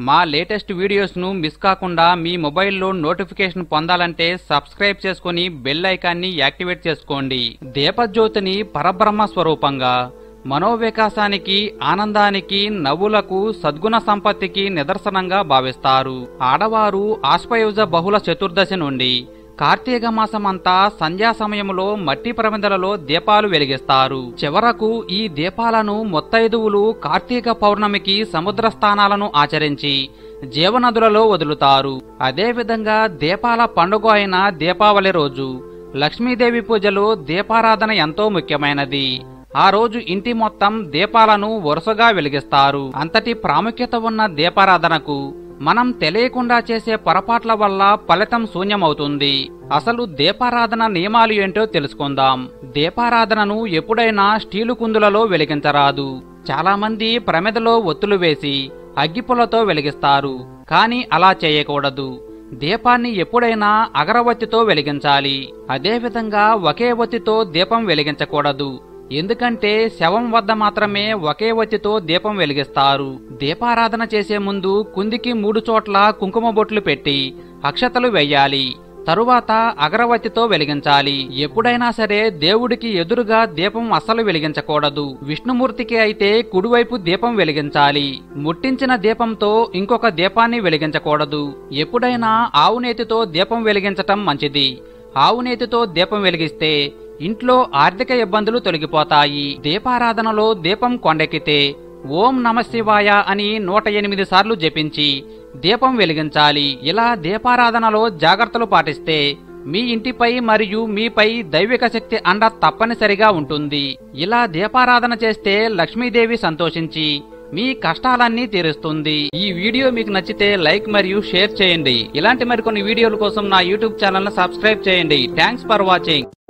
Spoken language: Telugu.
మా లేటెస్ట్ వీడియోస్ను మిస్ కాకుండా మీ మొబైల్లో నోటిఫికేషన్ పొందాలంటే సబ్స్క్రైబ్ చేసుకుని బెల్ ఐకాన్ని యాక్టివేట్ చేసుకోండి దీపజ్యోతిని పరబ్రహ్మ స్వరూపంగా మనోవికాసానికి ఆనందానికి నవ్వులకు సద్గుణ సంపత్తికి నిదర్శనంగా భావిస్తారు ఆడవారు ఆశ్వయుజ బహుళ చతుర్దశి నుండి కార్తీక మాసమంతా సంధ్యా సమయంలో మట్టి ప్రమిదలలో దీపాలు వెలిగిస్తారు చివరకు ఈ దీపాలను మొత్తైదువులు కార్తీక పౌర్ణమికి సముద్ర స్థానాలను ఆచరించి జీవనదులలో వదులుతారు అదేవిధంగా దీపాల పండుగ అయిన దీపావళి రోజు లక్ష్మీదేవి పూజలో దీపారాధన ఎంతో ముఖ్యమైనది ఆ రోజు ఇంటి మొత్తం దీపాలను వరుసగా వెలిగిస్తారు అంతటి ప్రాముఖ్యత ఉన్న దీపారాధనకు మనం తెలియకుండా చేసే పొరపాట్ల వల్ల ఫలితం శూన్యమవుతుంది అసలు దీపారాధన నియమాలు ఏంటో తెలుసుకుందాం దీపారాధనను ఎప్పుడైనా స్టీలు కుందులలో వెలిగించరాదు చాలా మంది ప్రమిదలో ఒత్తులు వేసి అగ్గిపులతో వెలిగిస్తారు కానీ అలా చేయకూడదు దీపాన్ని ఎప్పుడైనా అగరవత్తితో వెలిగించాలి అదేవిధంగా ఒకే ఒత్తితో దీపం వెలిగించకూడదు ఎందుకంటే శవం వద్ద మాత్రమే ఒకే ఒత్తితో దీపం వెలిగిస్తారు దీపారాధన చేసే ముందు కుందికి మూడు చోట్ల కుంకుమ బొట్లు పెట్టి అక్షతలు వెయ్యాలి తరువాత అగరవత్తితో వెలిగించాలి ఎప్పుడైనా సరే దేవుడికి ఎదురుగా దీపం అస్సలు వెలిగించకూడదు విష్ణుమూర్తికి అయితే కుడివైపు దీపం వెలిగించాలి ముట్టించిన దీపంతో ఇంకొక దీపాన్ని వెలిగించకూడదు ఎప్పుడైనా ఆవునేతితో దీపం వెలిగించటం మంచిది ఆవునేతితో దీపం వెలిగిస్తే ఇంట్లో ఆర్థిక ఇబ్బందులు తొలగిపోతాయి దీపారాధనలో దీపం కొండెక్కితే ఓం నమ శివాయ అని నూట ఎనిమిది సార్లు జపించి దీపం వెలిగించాలి ఇలా దీపారాధనలో జాగ్రత్తలు పాటిస్తే మీ ఇంటిపై మరియు మీపై దైవిక శక్తి అండ తప్పనిసరిగా ఉంటుంది ఇలా దీపారాధన చేస్తే లక్ష్మీదేవి సంతోషించి మీ కష్టాలన్నీ తీరుస్తుంది ఈ వీడియో మీకు నచ్చితే లైక్ మరియు షేర్ చేయండి ఇలాంటి మరికొన్ని వీడియోల కోసం నా యూట్యూబ్ ఛానల్ సబ్స్క్రైబ్ చేయండి థ్యాంక్స్ ఫర్ వాచింగ్